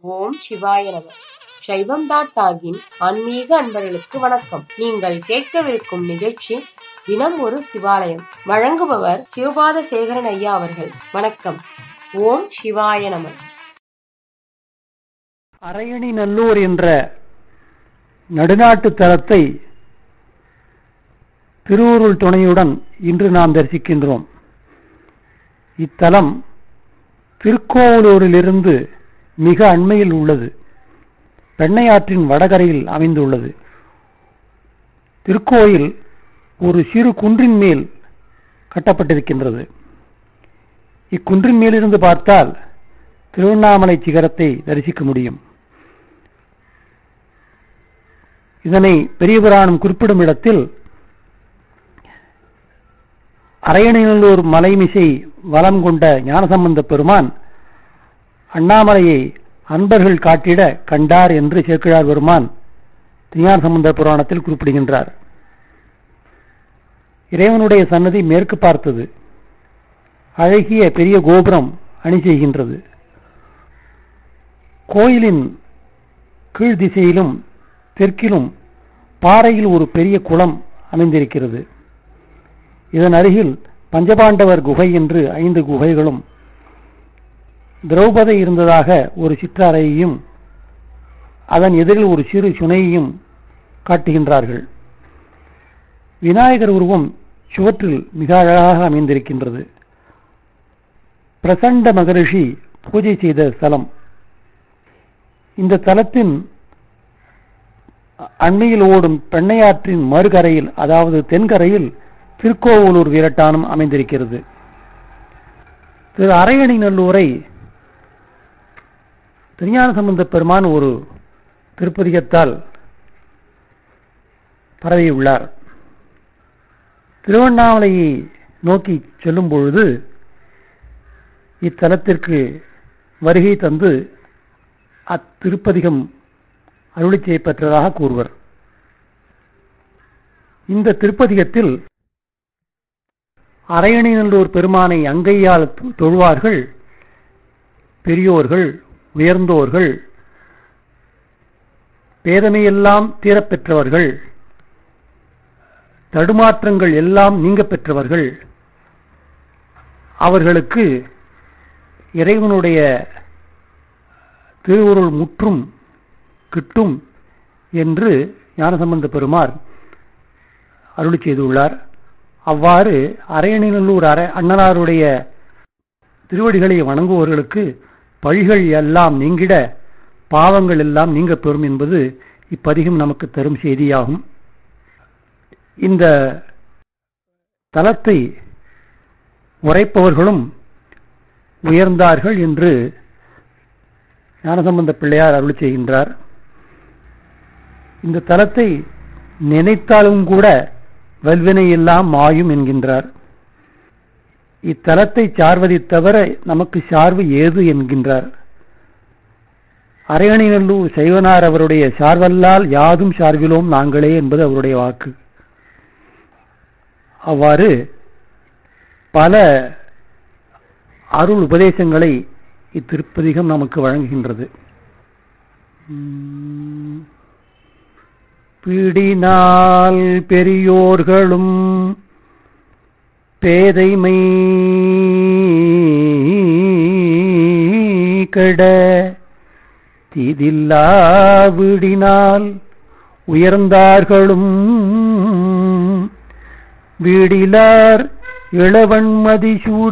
ஓம் சிவாய நம சைவம் டாட் டாகின் ஆன்மீக அன்பர்களுக்கு வணக்கம் நீங்கள் கேட்கவிருக்கும் நிகழ்ச்சி தினம் ஒரு சிவாலயம் வழங்குபவர் சிவபாத சேகரன் ஐயா அவர்கள் வணக்கம் ஓம் சிவாய நம அரையணி நல்லூர் என்ற நடுநாட்டு தலத்தை திருவுருள் துணையுடன் இன்று நாம் தரிசிக்கின்றோம் இத்தலம் திருக்கோவலூரிலிருந்து மிக அண்மையில் உள்ளது பெண்ணையாற்றின் வடகரையில் அமைந்துள்ளது திருக்கோயில் ஒரு சிறு குன்றின் மேல் கட்டப்பட்டிருக்கின்றது இக்குன்றின் மேலிருந்து பார்த்தால் திருவண்ணாமலை சிகரத்தை தரிசிக்க முடியும் இதனை பெரிய புராணம் குறிப்பிடும் இடத்தில் அரையணிநல்லூர் மலைமிசை வலம் கொண்ட ஞானசம்பந்த பெருமான் அண்ணாமலையை அன்பர்கள் காட்டிட கண்டார் என்று சேர்க்கிறார் பெருமான் ஞான சம்பந்த புராணத்தில் குறிப்பிடுகின்றார் இறைவனுடைய சன்னதி மேற்கு பார்த்தது அழகிய பெரிய கோபுரம் அணி செய்கின்றது கோயிலின் கீழ் திசையிலும் தெற்கிலும் பாறையில் ஒரு பெரிய குளம் அமைந்திருக்கிறது இதன் அருகில் பஞ்சபாண்டவர் குகை என்று ஐந்து குகைகளும் திரௌபதி இருந்ததாக ஒரு சிற்றறையையும் அதன் எதிரில் ஒரு சிறு சுனையையும் காட்டுகின்றார்கள் விநாயகர் உருவம் சுவற்றில் மிக அழகாக அமைந்திருக்கின்றது பிரசண்ட மகரிஷி பூஜை செய்த ஸ்தலம் இந்த தலத்தின் அண்மையில் ஓடும் பெண்ணையாற்றின் மறுகரையில் அதாவது தென்கரையில் திருக்கோவலூர் வீரட்டானம் அமைந்திருக்கிறது திரு அரையணி நல்லூரை திருஞான சம்பந்த பெருமான் ஒரு திருப்பதிகத்தால் பரவியுள்ளார் திருவண்ணாமலையை நோக்கி செல்லும் பொழுது இத்தலத்திற்கு வருகை தந்து அத்திருப்பதிகம் அருளி செய்யப்பெற்றதாக கூறுவர் இந்த திருப்பதிகத்தில் அரையணிநல்லூர் பெருமானை அங்கையால் தொழுவார்கள் பெரியோர்கள் உயர்ந்தோர்கள் பேதமையெல்லாம் தீரப்பெற்றவர்கள் தடுமாற்றங்கள் எல்லாம் நீங்க பெற்றவர்கள் அவர்களுக்கு இறைவனுடைய திருவுருள் முற்றும் கிட்டும் என்று ஞானசம்பந்த பெருமார் அருளி செய்துள்ளார் அவ்வாறு அரையணிநல்லூர் அரை அண்ணனாருடைய திருவடிகளை வணங்குபவர்களுக்கு பழிகள் எல்லாம் நீங்கிட பாவங்கள் எல்லாம் நீங்க பெறும் என்பது இப்பதிகம் நமக்கு தரும் செய்தியாகும் இந்த தலத்தை உரைப்பவர்களும் உயர்ந்தார்கள் என்று ஞானசம்பந்த பிள்ளையார் அருள் செய்கின்றார் இந்த தலத்தை நினைத்தாலும் கூட வல்வினை எல்லாம் மாயும் என்கின்றார் இத்தலத்தை சார்வதை தவிர நமக்கு சார்பு ஏது என்கின்றார் அரையணிநல்லூர் சைவனார் அவருடைய சார்வல்லால் யாதும் சார்பிலோம் நாங்களே என்பது அவருடைய வாக்கு அவ்வாறு பல அருள் உபதேசங்களை இத்திருப்பதிகம் நமக்கு வழங்குகின்றது பிடினால் பெரியோர்களும் பேதைமை கட தீதில்லா வீடினால் உயர்ந்தார்களும் வீடிலார் இளவன்மதி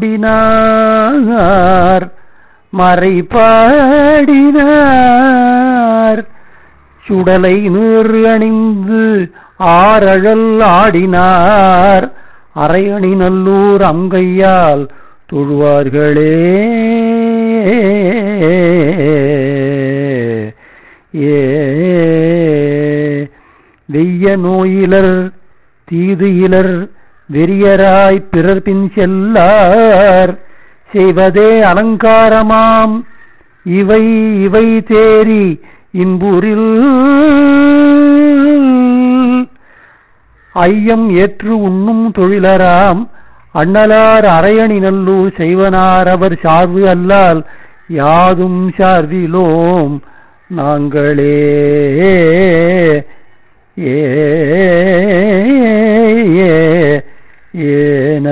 சூடினார் மறைபாடினார் சுடலை நீர் அணிந்து ஆரழல் ஆடினார் அரையணி நல்லூர் அங்கையால் தொழுவார்களே ஏ வெய்ய நோயிலர் தீது இலர் வெறியராய் பிறர் பின் செல்லார் செய்வதே அலங்காரமாம் இவை இவை தேரி இன்பூரில் ஐயம் ஏற்று உண்ணும் தொழிலராம் அண்ணலார் அரையணி நல்லூர் செய்வனார் அவர் சார்பு அல்லால் யாதும் சார்திலோம் நாங்களே ஏ ஏ, ஏன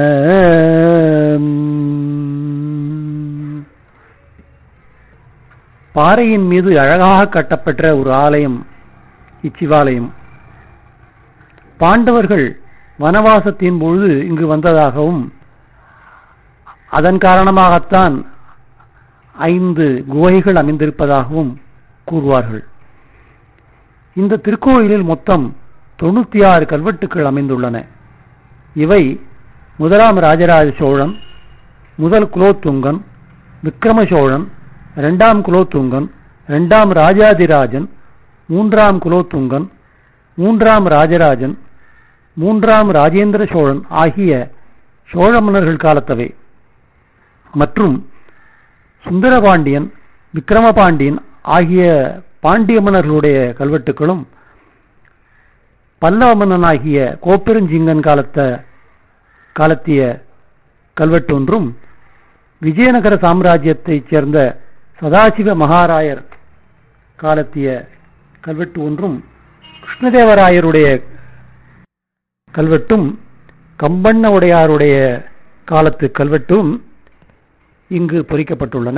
பாறையின் மீது அழகாக கட்டப்பெற்ற ஒரு ஆலயம் இச்சிவாலயம் பாண்டவர்கள் வனவாசத்தின் பொழுது இங்கு வந்ததாகவும் அதன் காரணமாகத்தான் ஐந்து குகைகள் அமைந்திருப்பதாகவும் கூறுவார்கள் இந்த திருக்கோயிலில் மொத்தம் தொண்ணூத்தி ஆறு கல்வெட்டுக்கள் அமைந்துள்ளன இவை முதலாம் ராஜராஜ சோழன் முதல் குலோத்துங்கன் விக்ரம சோழன் இரண்டாம் குலோத்துங்கன் இரண்டாம் ராஜாதிராஜன் மூன்றாம் குலோத்துங்கன் மூன்றாம் ராஜராஜன் மூன்றாம் ராஜேந்திர சோழன் ஆகிய சோழ மன்னர்கள் காலத்தவை மற்றும் சுந்தரபாண்டியன் விக்கிரமபாண்டியன் ஆகிய பாண்டிய மன்னர்களுடைய கல்வெட்டுகளும் பல்லவ மன்னனாகிய கோப்பெருஞ்சிங்கன் காலத்த காலத்திய கல்வெட்டு ஒன்றும் விஜயநகர சாம்ராஜ்யத்தைச் சேர்ந்த சதாசிவ மகாராயர் காலத்திய கல்வெட்டு ஒன்றும் கிருஷ்ணதேவராயருடைய கல்வெட்டும் கம்பண்ண உடையாருடைய காலத்து கல்வெட்டும் இங்கு பொறிக்கப்பட்டுள்ளன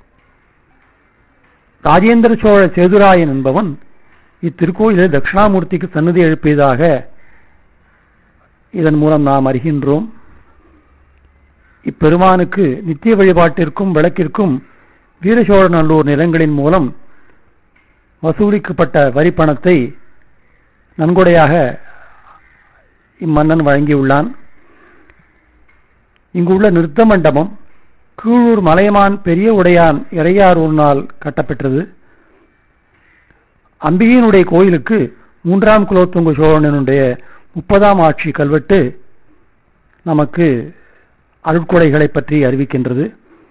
ராஜேந்திர சோழ சேதுராயன் என்பவன் இத்திருக்கோயிலில் தட்சிணாமூர்த்திக்கு சன்னதி எழுப்பியதாக இதன் மூலம் நாம் அறிகின்றோம் இப்பெருமானுக்கு நித்திய வழிபாட்டிற்கும் விளக்கிற்கும் வீரசோழநல்லூர் நிலங்களின் மூலம் வசூலிக்கப்பட்ட வரி பணத்தை நன்கொடையாக இம்மன்னன் வழங்கியுள்ளான் இங்குள்ள நிறுத்த மண்டபம் கீழூர் மலையமான் பெரிய உடையான் இறையாரூர்னால் கட்டப்பெற்றது அம்பிகையினுடைய கோயிலுக்கு மூன்றாம் குலோத்துங்க சோழனுடைய முப்பதாம் ஆட்சி கல்வெட்டு நமக்கு அருட்கொடைகளை பற்றி அறிவிக்கின்றது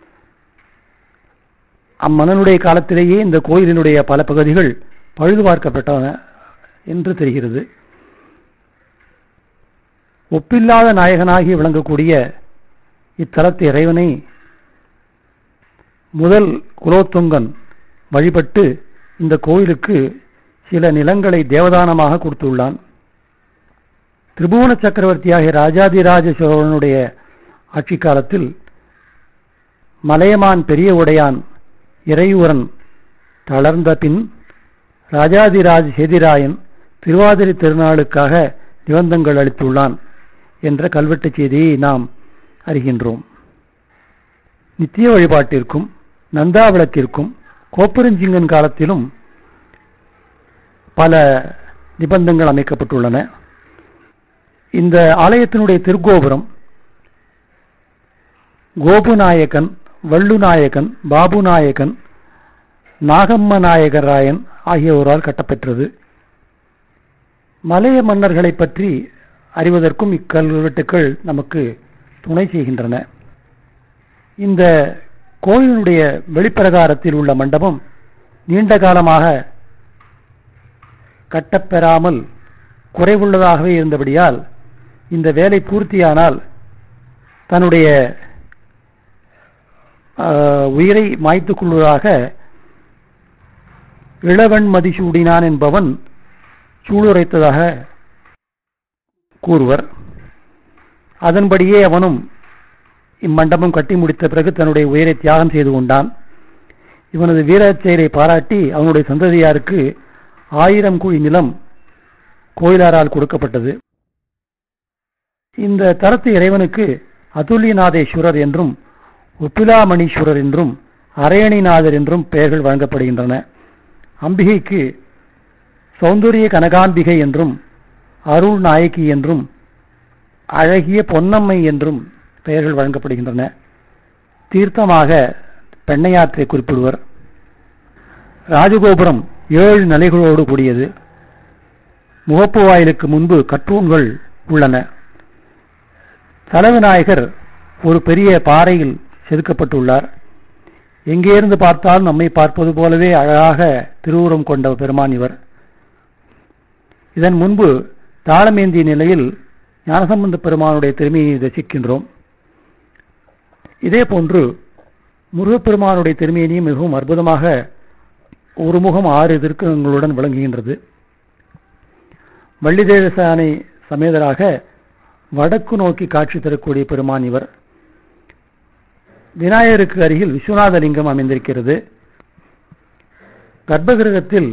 அம்மன்னனுடைய காலத்திலேயே இந்த கோயிலினுடைய பல பகுதிகள் பழுது பார்க்கப்பட்டன என்று தெரிகிறது ஒப்பில்லாத நாயகனாகி விளங்கக்கூடிய இத்தலத்து இறைவனை முதல் குலோத்துங்கன் வழிபட்டு இந்த கோயிலுக்கு சில நிலங்களை தேவதானமாக கொடுத்துள்ளான் திரிபுவன சக்கரவர்த்தியாகிய ராஜாதிராஜ சோழனுடைய ஆட்சி காலத்தில் மலையமான் பெரிய உடையான் இறையூரன் தளர்ந்த பின் ராஜாதிராஜ் சேதிராயன் திருவாதிரை திருநாளுக்காக நிபந்தங்கள் அளித்துள்ளான் என்ற கல்வெட்டு செய்தியை நாம் அறிகின்றோம் நித்திய வழிபாட்டிற்கும் நந்தாவிளக்கிற்கும் கோப்பெருஞ்சிங்கன் காலத்திலும் பல நிபந்தங்கள் அமைக்கப்பட்டுள்ளன இந்த ஆலயத்தினுடைய திருக்கோபுரம் கோபுநாயகன் வள்ளுநாயகன் பாபுநாயகன் நாகம்ம நாயகராயன் ஆகியோரால் கட்டப்பெற்றது மலைய மன்னர்களை பற்றி அறிவதற்கும் இக்கல்வெட்டுக்கள் நமக்கு துணை செய்கின்றன இந்த கோயிலுடைய வெளிப்பிரகாரத்தில் உள்ள மண்டபம் நீண்ட காலமாக கட்டப்பெறாமல் குறைவுள்ளதாகவே இருந்தபடியால் இந்த வேலை பூர்த்தியானால் தன்னுடைய ஆஹ், உயிரை மாய்த்துக் கொள்வதாக இளவன் மதிசூடினான் என்பவன் சூளுரைத்ததாக கூறுவர் அதன்படியே அவனும் இம்மண்டபம் கட்டி முடித்த பிறகு தன்னுடைய உயிரை தியாகம் செய்து கொண்டான் இவனது வீரச் செயலை பாராட்டி அவனுடைய சந்ததியாருக்கு ஆயிரம் குழி நிலம் கோயிலாரால் கொடுக்கப்பட்டது இந்த தரத்து இறைவனுக்கு அதுல்யநாதேஸ்வரர் என்றும் உப்பிலாமணீஸ்வரர் என்றும் அரையணிநாதர் என்றும் பெயர்கள் வழங்கப்படுகின்றன அம்பிகைக்கு சௌந்தரிய கனகாம்பிகை என்றும் அருள் நாயகி என்றும் அழகிய பொன்னம்மை என்றும் பெயர்கள் வழங்கப்படுகின்றன தீர்த்தமாக பெண்ணையாற்றை குறிப்பிடுவர் ராஜகோபுரம் ஏழு நிலைகளோடு கூடியது முகப்பு வாயிலுக்கு முன்பு கற்றூன்கள் உள்ளன தலவிநாயகர் ஒரு பெரிய பாறையில் செதுக்கப்பட்டுள்ளார் எங்கே இருந்து பார்த்தால் நம்மை பார்ப்பது போலவே அழகாக திருவுரம் கொண்ட பெருமான் இவர் இதன் முன்பு தாளமேந்திய நிலையில் ஞானசம்பந்த பெருமானுடைய திருமையை தரிசிக்கின்றோம் இதே போன்று முருகப்பெருமானுடைய திருமேனியும் மிகவும் அற்புதமாக ஒரு முகம் ஆறு திருக்கங்களுடன் விளங்குகின்றது வள்ளிதேவசானை சமேதராக வடக்கு நோக்கி காட்சி தரக்கூடிய பெருமான் இவர் விநாயகருக்கு அருகில் விஸ்வநாத லிங்கம் அமைந்திருக்கிறது கர்ப்பகிரகத்தில்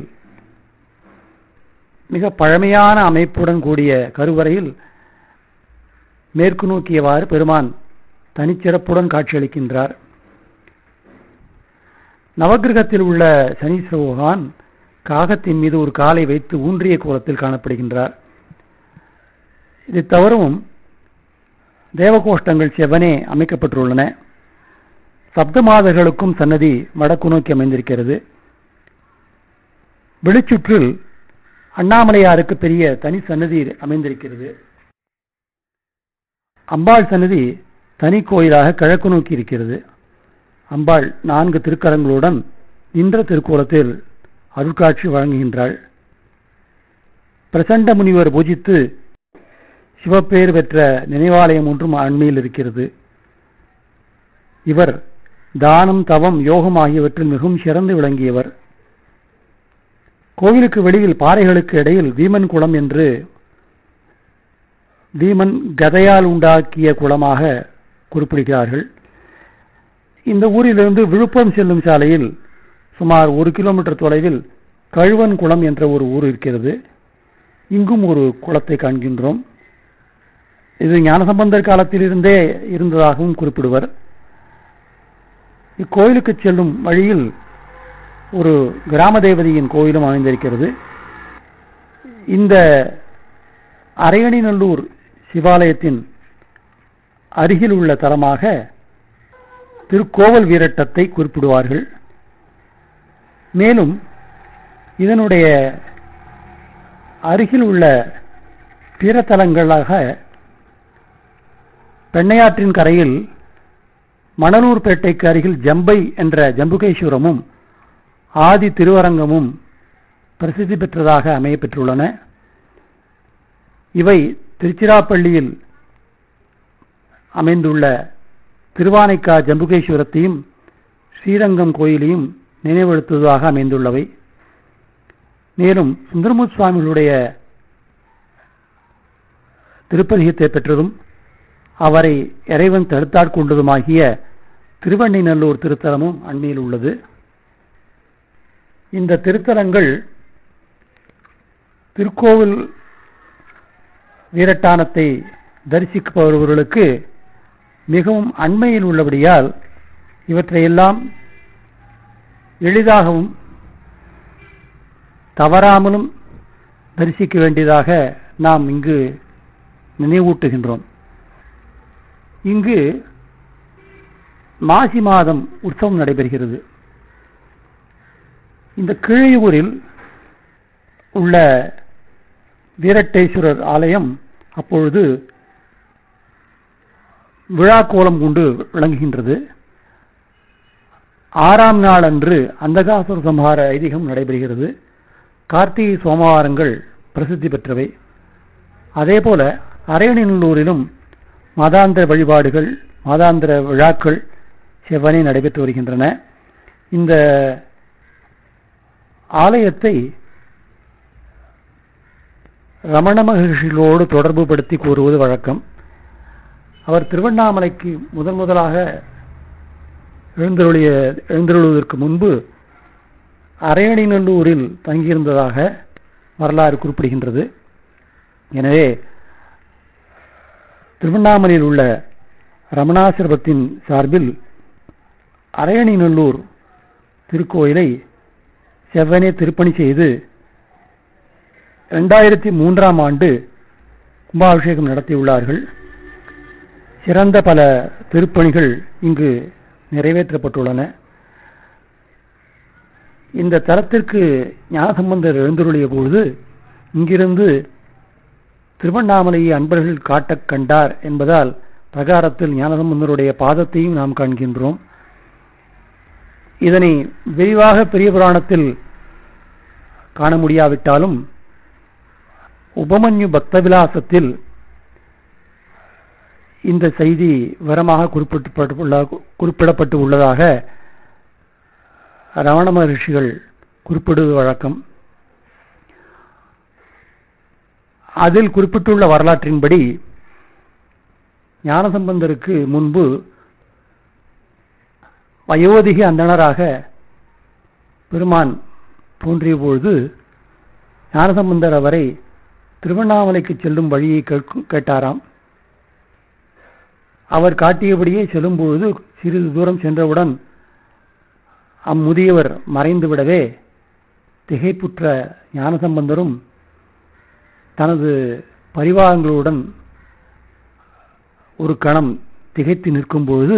மிக பழமையான அமைப்புடன் கூடிய கருவறையில் மேற்கு நோக்கியவாறு பெருமான் தனிச்சிறப்புடன் காட்சியளிக்கின்றார் நவகிரகத்தில் உள்ள சனீஸ்வர பகவான் காகத்தின் மீது ஒரு காலை வைத்து ஊன்றிய கோலத்தில் காணப்படுகின்றார் இது தவிரவும் தேவகோஷ்டங்கள் செவனே அமைக்கப்பட்டுள்ளன சப்தமாதர்களுக்கும் சன்னதி வடக்கு நோக்கி அமைந்திருக்கிறது வெளிச்சுற்றில் அண்ணாமலையாருக்கு பெரிய தனி சன்னதி அமைந்திருக்கிறது அம்பாள் சன்னதி தனி கோயிலாக கிழக்கு நோக்கி இருக்கிறது அம்பாள் நான்கு திருக்கரங்களுடன் நின்ற திருக்கோலத்தில் அருட்காட்சி வழங்குகின்றாள் பிரசண்ட முனிவர் பூஜித்து சிவப்பேர் பெற்ற நினைவாலயம் ஒன்றும் அண்மையில் இருக்கிறது இவர் தானம் தவம் யோகம் ஆகியவற்றில் மிகவும் சிறந்து விளங்கியவர் கோவிலுக்கு வெளியில் பாறைகளுக்கு இடையில் வீமன் குளம் என்று வீமன் கதையால் உண்டாக்கிய குளமாக குறிப்பிடுகிறார்கள் இந்த ஊரிலிருந்து விழுப்புரம் செல்லும் சாலையில் சுமார் ஒரு கிலோமீட்டர் தொலைவில் கழுவன் குளம் என்ற ஒரு ஊர் இருக்கிறது இங்கும் ஒரு குளத்தை காண்கின்றோம் இது ஞானசம்பந்தர் காலத்தில் இருந்தே இருந்ததாகவும் குறிப்பிடுவர் இக்கோயிலுக்கு செல்லும் வழியில் ஒரு கிராம தேவதையின் கோயிலும் அமைந்திருக்கிறது இந்த அரையணிநல்லூர் சிவாலயத்தின் அருகில் உள்ள தலமாக திருக்கோவல் வீரட்டத்தை குறிப்பிடுவார்கள் மேலும் இதனுடைய அருகில் உள்ள பிற தலங்களாக பெண்ணையாற்றின் கரையில் மணலூர்பேட்டைக்கு அருகில் ஜம்பை என்ற ஜம்புகேஸ்வரமும் ஆதி திருவரங்கமும் பிரசித்தி பெற்றதாக அமைய பெற்றுள்ளன இவை திருச்சிராப்பள்ளியில் அமைந்துள்ள திருவானைக்கா ஜம்புகேஸ்வரத்தையும் ஸ்ரீரங்கம் கோயிலையும் நினைவெடுத்ததாக அமைந்துள்ளவை மேலும் சுந்தரமுத் சுவாமிகளுடைய திருப்பதிகத்தை பெற்றதும் அவரை இறைவன் தடுத்தாட்கொண்டதுமாகிய திருவண்ணைநல்லூர் திருத்தலமும் அண்மையில் உள்ளது இந்த திருத்தலங்கள் திருக்கோவில் வீரட்டானத்தை தரிசிப்பவர்களுக்கு மிகவும் அண்மையில் உள்ளபடியால் இவற்றையெல்லாம் எளிதாகவும் தவறாமலும் தரிசிக்க வேண்டியதாக நாம் இங்கு நினைவூட்டுகின்றோம் இங்கு மாசி மாதம் உற்சவம் நடைபெறுகிறது இந்த கிழையூரில் உள்ள வீரட்டேஸ்வரர் ஆலயம் அப்பொழுது விழா கோலம் கொண்டு விளங்குகின்றது ஆறாம் நாள் அன்று அந்தகாசுர சம்ஹார ஐதீகம் நடைபெறுகிறது கார்த்திகை சோமவாரங்கள் பிரசித்தி பெற்றவை அதேபோல அரையணிநல்லூரிலும் மாதாந்திர வழிபாடுகள் மாதாந்திர விழாக்கள் செவ்வனே நடைபெற்று வருகின்றன இந்த ஆலயத்தை ரமண மகர்ஷிகளோடு தொடர்பு படுத்தி கூறுவது வழக்கம் அவர் திருவண்ணாமலைக்கு முதன் முதலாக எழுந்தருளிய எழுந்தருளுவதற்கு முன்பு அரையணிநல்லூரில் தங்கியிருந்ததாக வரலாறு குறிப்பிடுகின்றது எனவே திருவண்ணாமலையில் உள்ள ரமணாசிரமத்தின் சார்பில் அரையணிநல்லூர் திருக்கோயிலை செவ்வனே திருப்பணி செய்து இரண்டாயிரத்தி மூன்றாம் ஆண்டு கும்பாபிஷேகம் நடத்தியுள்ளார்கள் சிறந்த பல திருப்பணிகள் இங்கு நிறைவேற்றப்பட்டுள்ளன இந்த தலத்திற்கு ஞானசம்பந்தர் எழுந்தருளிய பொழுது இங்கிருந்து திருவண்ணாமலையை அன்பர்கள் காட்டக் கண்டார் என்பதால் பிரகாரத்தில் ஞானசம்பந்தருடைய பாதத்தையும் நாம் காண்கின்றோம் இதனை விரிவாக பெரிய புராணத்தில் காண முடியாவிட்டாலும் உபமன்யு பக்தவிலாசத்தில் இந்த செய்தி விவரமாக குறிப்பிடப்பட்டுள்ள குறிப்பிடப்பட்டு உள்ளதாக ரமண மகர்ஷிகள் குறிப்பிடுவது வழக்கம் அதில் குறிப்பிட்டுள்ள வரலாற்றின்படி ஞானசம்பந்தருக்கு முன்பு வயோதிக அந்தணராக பெருமான் தோன்றிய பொழுது ஞானசம்பந்தர் அவரை திருவண்ணாமலைக்கு செல்லும் வழியை கேட்கு- கேட்டாராம் அவர் காட்டியபடியே செல்லும் பொழுது சிறிது தூரம் சென்றவுடன் அம்முதியவர் மறைந்து விடவே திகைப்புற்ற ஞானசம்பந்தரும் தனது பரிவாரங்களுடன் ஒரு கணம் திகைத்து நிற்கும் பொழுது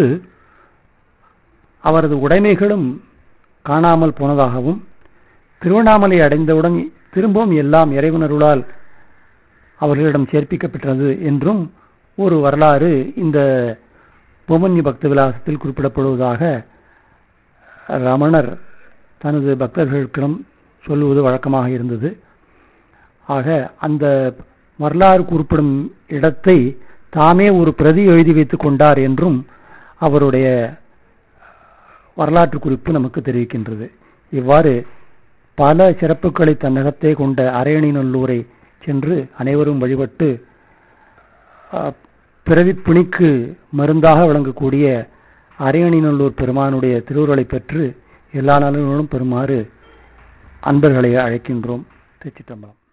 அவரது உடைமைகளும் காணாமல் போனதாகவும் திருவண்ணாமலை அடைந்தவுடன் திரும்பவும் எல்லாம் இறைவனருளால் அவர்களிடம் சேர்ப்பிக்கப்பட்டது என்றும் ஒரு வரலாறு இந்த பொமன்ய பக்த விலாசத்தில் குறிப்பிடப்படுவதாக ரமணர் தனது பக்தர்களிடம் சொல்லுவது வழக்கமாக இருந்தது ஆக அந்த வரலாறு குறிப்பிடும் இடத்தை தாமே ஒரு பிரதி எழுதி வைத்துக் கொண்டார் என்றும் அவருடைய வரலாற்று குறிப்பு நமக்கு தெரிவிக்கின்றது இவ்வாறு பல சிறப்புகளை தன்னகத்தே கொண்ட அரையணிநல்லூரை சென்று அனைவரும் வழிபட்டு அஹ், பிறவிப் பிணிக்கு மருந்தாக விளங்கக்கூடிய அரையணிநல்லூர் பெருமானுடைய திருவுருளை பெற்று எல்லா நலன்களும் பெறுமாறு அன்பர்களை அழைக்கின்றோம் திருச்சிற்றம்பலம்